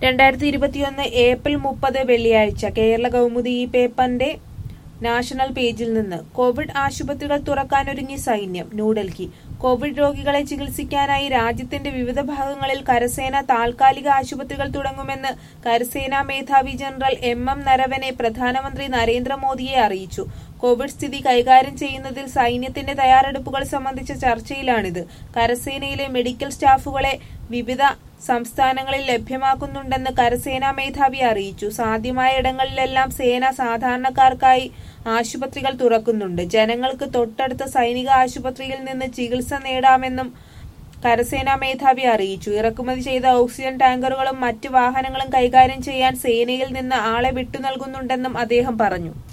രണ്ടായിരത്തി ഇരുപത്തിയൊന്ന് ഏപ്രിൽ മുപ്പത് വെള്ളിയാഴ്ച കേരള കൗമുദി ഈ പേപ്പറിന്റെ നാഷണൽ പേജിൽ നിന്ന് കോവിഡ് ആശുപത്രികൾ തുറക്കാനൊരുങ്ങി സൈന്യം ന്യൂഡൽഹി കോവിഡ് രോഗികളെ ചികിത്സിക്കാനായി രാജ്യത്തിന്റെ വിവിധ ഭാഗങ്ങളിൽ കരസേന താൽക്കാലിക ആശുപത്രികൾ തുടങ്ങുമെന്ന് കരസേനാ മേധാവി ജനറൽ എം എം നരവനെ പ്രധാനമന്ത്രി നരേന്ദ്രമോദിയെ അറിയിച്ചു കോവിഡ് സ്ഥിതി കൈകാര്യം ചെയ്യുന്നതിൽ സൈന്യത്തിന്റെ തയ്യാറെടുപ്പുകൾ സംബന്ധിച്ച ചർച്ചയിലാണിത് കരസേനയിലെ മെഡിക്കൽ സ്റ്റാഫുകളെ വിവിധ സംസ്ഥാനങ്ങളിൽ ലഭ്യമാക്കുന്നുണ്ടെന്ന് കരസേനാ മേധാവി അറിയിച്ചു സാധ്യമായ ഇടങ്ങളിലെല്ലാം സേന സാധാരണക്കാർക്കായി ആശുപത്രികൾ തുറക്കുന്നുണ്ട് ജനങ്ങൾക്ക് തൊട്ടടുത്ത സൈനിക ആശുപത്രിയിൽ നിന്ന് ചികിത്സ നേടാമെന്നും കരസേനാ മേധാവി അറിയിച്ചു ഇറക്കുമതി ചെയ്ത ഓക്സിജൻ ടാങ്കറുകളും മറ്റ് വാഹനങ്ങളും കൈകാര്യം ചെയ്യാൻ സേനയിൽ നിന്ന് ആളെ വിട്ടു നൽകുന്നുണ്ടെന്നും അദ്ദേഹം പറഞ്ഞു